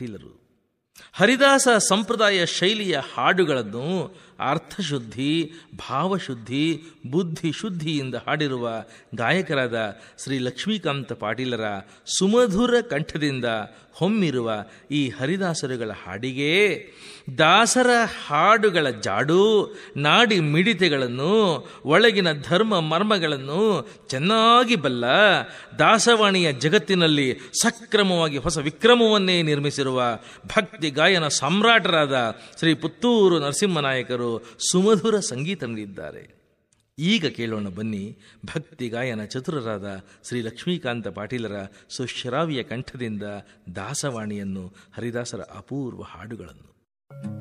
ಪಾಟೀಲರು ಹರಿದಾಸ ಸಂಪ್ರದಾಯ ಶೈಲಿಯ ಹಾಡುಗಳನ್ನು ಅರ್ಥಶುದ್ಧಿ ಭಾವಶುದ್ಧಿ ಬುದ್ಧಿ ಶುದ್ಧಿಯಿಂದ ಹಾಡಿರುವ ಗಾಯಕರಾದ ಶ್ರೀ ಲಕ್ಷ್ಮೀಕಾಂತ ಪಾಟೀಲರ ಸುಮಧುರ ಕಂಠದಿಂದ ಹೊಮ್ಮಿರುವ ಈ ಹರಿದಾಸರುಗಳ ಹಾಡಿಗೆ ದಾಸರ ಹಾಡುಗಳ ಜಾಡು ನಾಡಿ ಮಿಡಿತೆಗಳನ್ನು ಒಳಗಿನ ಧರ್ಮ ಮರ್ಮಗಳನ್ನು ಚೆನ್ನಾಗಿ ಬಲ್ಲ ದಾಸವಾಣಿಯ ಜಗತ್ತಿನಲ್ಲಿ ಸಕ್ರಮವಾಗಿ ಹೊಸ ವಿಕ್ರಮವನ್ನೇ ನಿರ್ಮಿಸಿರುವ ಭಕ್ತಿ ಗಾಯನ ಸಾಮ್ರಾಟರಾದ ಶ್ರೀ ಪುತ್ತೂರು ನರಸಿಂಹನಾಯಕರು ಸುಮಧುರ ಸಂಗೀತ ನೀಡಿದ್ದಾರೆ ಈಗ ಕೇಳೋಣ ಬನ್ನಿ ಭಕ್ತಿ ಗಾಯನ ಚತುರರಾದ ಶ್ರೀ ಲಕ್ಷ್ಮೀಕಾಂತ ಪಾಟೀಲರ ಸುಶ್ರಾವ್ಯ ಕಂಠದಿಂದ ದಾಸವಾಣಿಯನ್ನು ಹರಿದಾಸರ ಅಪೂರ್ವ ಹಾಡುಗಳನ್ನು